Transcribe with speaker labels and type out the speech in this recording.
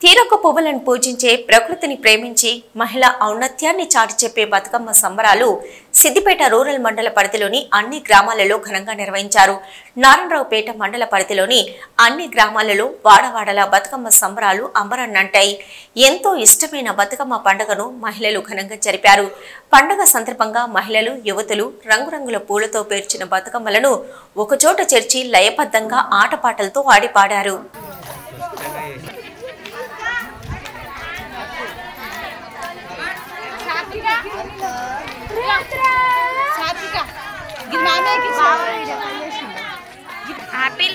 Speaker 1: తీరొక్క పువ్వులను పూజించే ప్రకృతిని ప్రేమించి మహిళా ఔన్నత్యాన్ని చాటి చెప్పే బతుకమ్మ సంబరాలు సిద్దిపేట రూరల్ మండల పరిధిలోని అన్ని గ్రామాలలో ఘనంగా నిర్వహించారు నారాయణరావుపేట మండల పరిధిలోని అన్ని గ్రామాలలో వాడవాడల బతుకమ్మ సంబరాలు అంబరన్నంటాయి ఎంతో ఇష్టమైన బతుకమ్మ పండుగను మహిళలు ఘనంగా జరిపారు పండుగ సందర్భంగా మహిళలు యువతులు రంగురంగుల పూలతో పేర్చిన బతుకమ్మలను ఒకచోట చేర్చి లయబద్ధంగా ఆటపాటలతో ఆడి పాడారు
Speaker 2: సాత్విక ఇది మామయ్యకి
Speaker 1: ఆపిల్